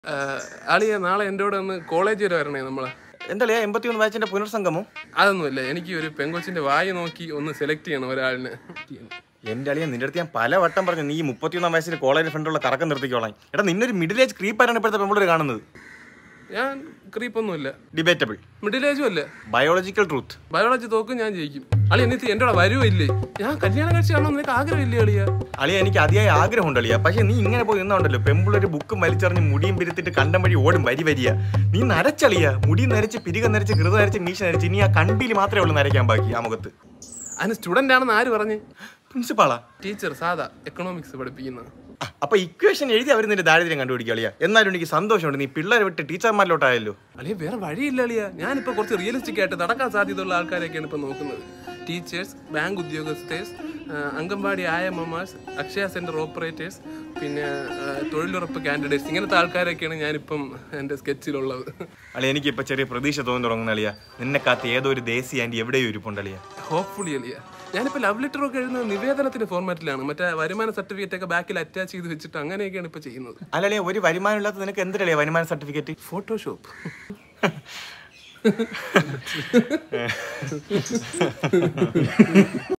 ആളിയെ നാളെ എൻ്റെ കൂടെ ഒന്ന് കോളേജ് വരെ വരണേ നമ്മളെ എന്താ എൺപത്തി ഒന്ന് ബാച്ചിന്റെ പുനർസംഗമം അതൊന്നുമില്ല എനിക്ക് ഒരു പെങ്കൊച്ചിന്റെ വായി നോക്കി ഒന്ന് സെലക്ട് ചെയ്യണം ഒരാളിനെ എന്റെ അളിയ നിന്റെ അടുത്ത് ഞാൻ പല വട്ടം പറഞ്ഞു നീ മുപ്പത്തിയൊന്നാം വയസ്സിൽ കോളേജ് ഫ്രണ്ടുള്ള കറക്കം നിർത്തിക്കോളാം എടാ നിന്നൊരു മിഡിൽ ഏജ് ക്രീപ്പാരാണ് ഇപ്പോഴത്തെ പെമ്പിളർ കാണുന്നത് ഞാൻ ക്രീപ്പൊന്നുമില്ല ഡിബേറ്റബിൾ മിഡിൽ ഏജും അല്ല ബയോളജിക്കൽ ട്രൂത്ത് ബയോളജി തോക്കും ഞാൻ ജയിക്കും അളി എന്നിട്ട് എൻ്റെ കൂടെ വരുമില്ലേ ഞാൻ കല്യാണം കഴിച്ച് കാണണം നിനക്ക് ആഗ്രഹമില്ലേ അളിയ അളിയ എനിക്ക് അതിയായ ആഗ്രഹമുണ്ട് അളിയ പക്ഷെ നീ ഇങ്ങനെ പോയി നിന്നുണ്ടല്ലോ പെമ്പിളൊരു ബുക്കും വലിച്ചെറിഞ്ഞ് മുടിയും പിരുത്തിട്ട് കണ്ടം വഴി ഓടും വരി വരിയ നീ നരച്ചളിയ മുടി നരച്ച് പിരിക നരച്ച് കൃത നരച്ച് മീശ നരച്ച് ഇനി ആ കണ്ടിയിൽ മാത്രമേ ഉള്ളൂ നരയ്ക്കാൻ ബാക്കി ആ മുഖത്ത് അതിന് സ്റ്റുഡൻ്റ് ആണെന്ന് ആര് പറഞ്ഞ് പ്രിൻസിപ്പാളാ ടീച്ചർ സാധാ എക്കണോമിക്സ് പഠിപ്പിക്കുന്ന ആ, അപ്പൊ ഇക്വേഷൻ എഴുതി അവർ നിന്റെ ദാരിദ്ര്യം കണ്ടുപിടിക്കുക അളിയ എന്നാലും എനിക്ക് സന്തോഷമുണ്ട് നീ പിള്ളേരെ വിട്ട് ടീച്ചർമാരിലോട്ടായല്ലോ അളിയ വേറെ വഴിയില്ല അളിയ ഞാനിപ്പോ കുറച്ച് റിയലിസ്റ്റിക് ആയിട്ട് നടക്കാൻ സാധ്യതയുള്ള ആൾക്കാരെയൊക്കെയാണ് ഇപ്പൊ നോക്കുന്നത് ടീച്ചേഴ്സ് ബാങ്ക് ഉദ്യോഗസ്ഥേഴ്സ് ആ, അംഗൻവാടി ആയമ്മമാസ് അക്ഷയ സെന്റർ ഓപ്പറേറ്റേഴ്സ് പിന്നെ ആ, തൊഴിലുറപ്പ് കാൻഡിഡേറ്റ്സ് ഇങ്ങനത്തെ ആൾക്കാരൊക്കെയാണ് ഞാനിപ്പം എൻ്റെ സ്കെച്ചിലുള്ളത് അളിയ എനിക്ക് ഇപ്പൊ ചെറിയ പ്രതീക്ഷ തോന്നി തുടങ്ങുന്ന അളിയ നിന്നെ കാത്ത് ഏതോ ഒരു ദേശീയ ആൻറ്റി എവിടെയോ ഇരിപ്പുണ്ട് അളിയ ഹോപ്പ്ഫുള്ളി അളിയ ഞാനിപ്പോൾ ലവ് ലെറ്റർ ഒക്കെ എഴുതുന്നത് നിവേദനത്തിന്റെ ഫോർമാറ്റിലാണ് മറ്റേ വരുമാന സർട്ടിഫിക്കറ്റ് ഒക്കെ ബാക്കിൽ അറ്റാച്ച് ചെയ്ത് വെച്ചിട്ട് അങ്ങനെയൊക്കെയാണ് ഇപ്പൊ ചെയ്യുന്നത് അല്ലല്ലേ ഒരു വരുമാനം ഇല്ലാത്ത നിനക്ക് എന്തിനളിയ വരുമാന സർട്ടിഫിക്കറ്റ് ഫോട്ടോഷോപ്പ്